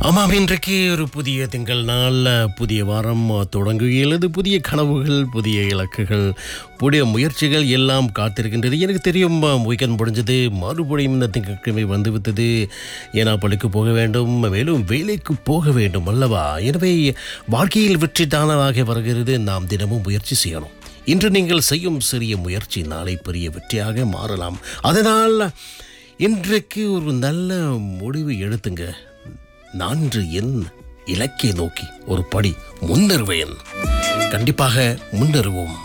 ஆமாம் இன்றைக்கு ஒரு புதிய திங்கள் நாள் புதிய வாரம் தொடங்குகிறது புதிய கனவுகள் புதிய இலக்குகள் புதிய முயற்சிகள் எல்லாம் காத்திருக்கின்றது எனக்கு தெரியும் வீக்கெண்ட் முடிஞ்சது மறுபடியும் இந்த திங்கட்கிழமை வந்துவிட்டது ஏன்னா பள்ளிக்கு போக வேண்டும் மேலும் வேலைக்கு போக வேண்டும் அல்லவா எனவே வாழ்க்கையில் வெற்றி தானமாக வருகிறது நாம் தினமும் முயற்சி செய்யணும் இன்று நீங்கள் செய்யும் சிறிய முயற்சி நாளை பெரிய வெற்றியாக மாறலாம் அதனால் இன்றைக்கு ஒரு நல்ல முடிவு எடுத்துங்க நான் இன்று என் இலக்கை நோக்கி ஒரு படி முன்னேறுவேன் கண்டிப்பாக முன்னேறுவோம்